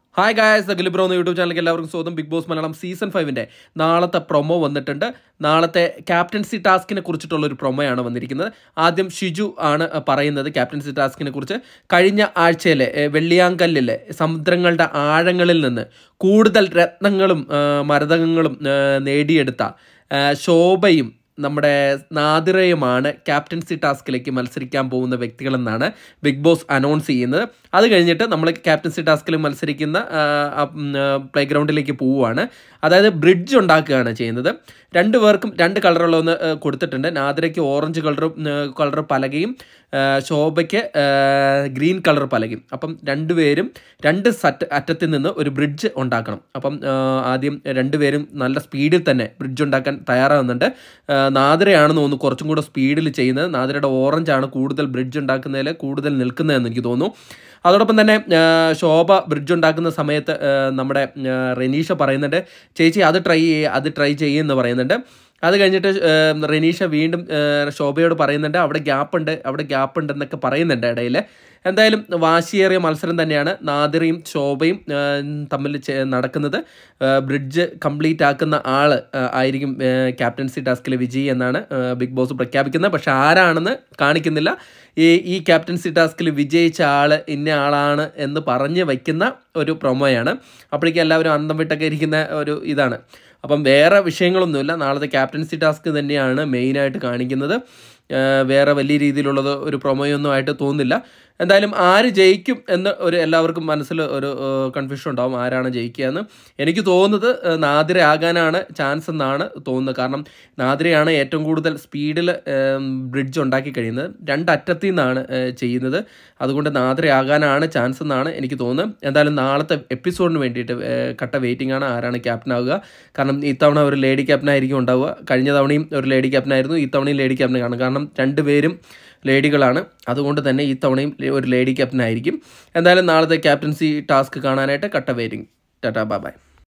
hi guys the ഗിലിബ്രോ എന്ന YouTube ചാനലിലേക്ക് എല്ലാവർക്കും സ്വാഗതം ബിഗ് ബോസ് മലയാളം സീസൺ ഫൈവിൻ്റെ നാളത്തെ പ്രൊമോ വന്നിട്ടുണ്ട് നാളത്തെ ക്യാപ്റ്റൻസി ടാസ്കിനെ കുറിച്ചിട്ടുള്ള ഒരു പ്രൊമോയാണ് വന്നിരിക്കുന്നത് ആദ്യം ഷിജു ആണ് പറയുന്നത് ക്യാപ്റ്റൻസി ടാസ്കിനെ കുറിച്ച് കഴിഞ്ഞ ആഴ്ചയിലെ ഏ, വെള്ളിയാങ്കല്ലിലെ സമുദ്രങ്ങളുടെ ആഴങ്ങളിൽ നിന്ന് കൂടുതൽ രത്നങ്ങളും ആ, മരതകങ്ങളും ആ, നേടിയെടുത്ത ആ, ശോഭയും നമ്മുടെ നാദിറയുമാണ് ക്യാപ്റ്റൻസി ടാസ്കിലേക്ക് മത്സരിക്കാൻ പോകുന്ന വ്യക്തികളെന്നാണ് ബിഗ് ബോസ് അനൗൺസ് ചെയ്യുന്നത് അത് കഴിഞ്ഞിട്ട് നമ്മൾ ക്യാപ്റ്റൻസി ടാസ്കിൽ മത്സരിക്കുന്ന പ്ലേ ഗ്രൗണ്ടിലേക്ക് പോവുകയാണ് അതായത് ബ്രിഡ്ജ് ഉണ്ടാക്കുകയാണ് ചെയ്യുന്നത് രണ്ട് പേർക്കും രണ്ട് കളറുള്ള ഒന്ന് ആ, കൊടുത്തിട്ടുണ്ട് നാദിരയ്ക്ക് ഓറഞ്ച് കളറും കളർ പലകയും ആ, ശോഭയ്ക്ക് ഗ്രീൻ കളർ പലകയും അപ്പം രണ്ടുപേരും രണ്ട് സറ്റ് അറ്റത്തിൽ നിന്ന് ഒരു ബ്രിഡ്ജ് ഉണ്ടാക്കണം അപ്പം ആ, ആദ്യം രണ്ടുപേരും നല്ല സ്പീഡിൽ തന്നെ ബ്രിഡ്ജ് ഉണ്ടാക്കാൻ തയ്യാറാകുന്നുണ്ട് ആ, നാദിരയാണെന്ന് തോന്നുന്നു കുറച്ചും കൂടെ സ്പീഡിൽ ചെയ്യുന്നത് നാദിരയുടെ ഓറഞ്ച് ആണ് കൂടുതൽ ബ്രിഡ്ജ് ഉണ്ടാക്കുന്നതിൽ കൂടുതൽ നിൽക്കുന്നതെന്ന് എനിക്ക് തോന്നുന്നു അതോടൊപ്പം തന്നെ ആ, ശോഭ ബ്രിഡ്ജ് ഉണ്ടാക്കുന്ന സമയത്ത് ആ, നമ്മുടെ ആ, റെനീഷ പറയുന്നുണ്ട് ചേച്ചി അത് ട്രൈ ചെയ്യുക അത് ട്രൈ ചെയ്യുമെന്ന് പറയുന്നുണ്ട് അത് കഴിഞ്ഞിട്ട് ആ, റെനീഷ വീണ്ടും ആ, ശോഭയോട് പറയുന്നുണ്ട് അവിടെ ഗ്യാപ്പ് ഉണ്ട് അവിടെ ഗ്യാപ്പ് ഉണ്ട് എന്നൊക്കെ പറയുന്നുണ്ട് ഇടയിൽ എന്തായാലും വാശിയേറിയ മത്സരം തന്നെയാണ് നാദിറയും ശോഭയും ആ, തമ്മിൽ ചെ- നടക്കുന്നത് ആ, ബ്രിഡ്ജ് കംപ്ലീറ്റ് ആക്കുന്ന ആൾ ആയിരിക്കും ആ, ക്യാപ്റ്റൻസി ടാസ്കിലെ വിജയി എന്നാണ് ആ, ബിഗ് ബോസ് പ്രഖ്യാപിക്കുന്നത് പക്ഷെ ആരാണെന്ന് കാണിക്കുന്നില്ല ഈ ഈ ക്യാപ്റ്റൻസി ടാസ്കിൽ വിജയിച്ച ആൾ ഇന്ന ആളാണ് എന്ന് പറഞ്ഞ് വയ്ക്കുന്ന ഒരു പ്രൊമോയാണ് അപ്പോഴേക്കും എല്ലാവരും അന്തം വിട്ടൊക്കെ ഇരിക്കുന്ന ഒരു ഇതാണ് അപ്പം വേറെ വിഷയങ്ങളൊന്നുമില്ല നാളത്തെ ക്യാപ്റ്റൻസി ടാസ്ക് തന്നെയാണ് മെയിനായിട്ട് കാണിക്കുന്നത് ആ, വേറെ വലിയ രീതിയിലുള്ളത് ഒരു പ്രൊമോയൊന്നും ആയിട്ട് തോന്നുന്നില്ല എന്തായാലും ആര് ജയിക്കും എന്ന് ഒരു എല്ലാവർക്കും മനസ്സിൽ ഒരു കൺഫ്യൂഷൻ ഉണ്ടാവും ആരാണ് ജയിക്കുക എന്ന് എനിക്ക് തോന്നുന്നത് ആ, നാദിര ആകാനാണ് ചാൻസ് എന്നാണ് തോന്നുന്നത് കാരണം നാദിരയാണ് ഏറ്റവും കൂടുതൽ സ്പീഡിൽ ബ്രിഡ്ജ് ഉണ്ടാക്കി കഴിയുന്നത് രണ്ടറ്റത്തിൽ നിന്നാണ് ആ, ചെയ്യുന്നത് അതുകൊണ്ട് നാദിര ആകാനാണ് ചാൻസ് എന്നാണ് എനിക്ക് തോന്നുന്നത് എന്തായാലും നാളത്തെ എപ്പിസോഡിന് വേണ്ടിയിട്ട് ആ, കട്ട വെയിറ്റിംഗ് ആണ് ആരാണ് ക്യാപ്റ്റൻ ആവുക കാരണം ഇത്തവണ ഒരു ലേഡി ക്യാപ്റ്റൻ ആയിരിക്കും ഉണ്ടാവുക കഴിഞ്ഞ തവണയും ഒരു ലേഡി ക്യാപ്റ്റൻ ആയിരുന്നു ഇത്തവണയും ലേഡി ക്യാപ്റ്റൻ ആണ് കാരണം രണ്ടുപേരും ലേഡികളാണ് അതുകൊണ്ട് തന്നെ ഈ തവണയും ഒരു ലേഡി ക്യാപ്റ്റൻ ആയിരിക്കും എന്തായാലും നാളത്തെ ക്യാപ്റ്റൻസി ടാസ്ക് കാണാനായിട്ട് കട്ട വെയിറ്റിംഗ് ടാറ്റാ ബൈ ബൈ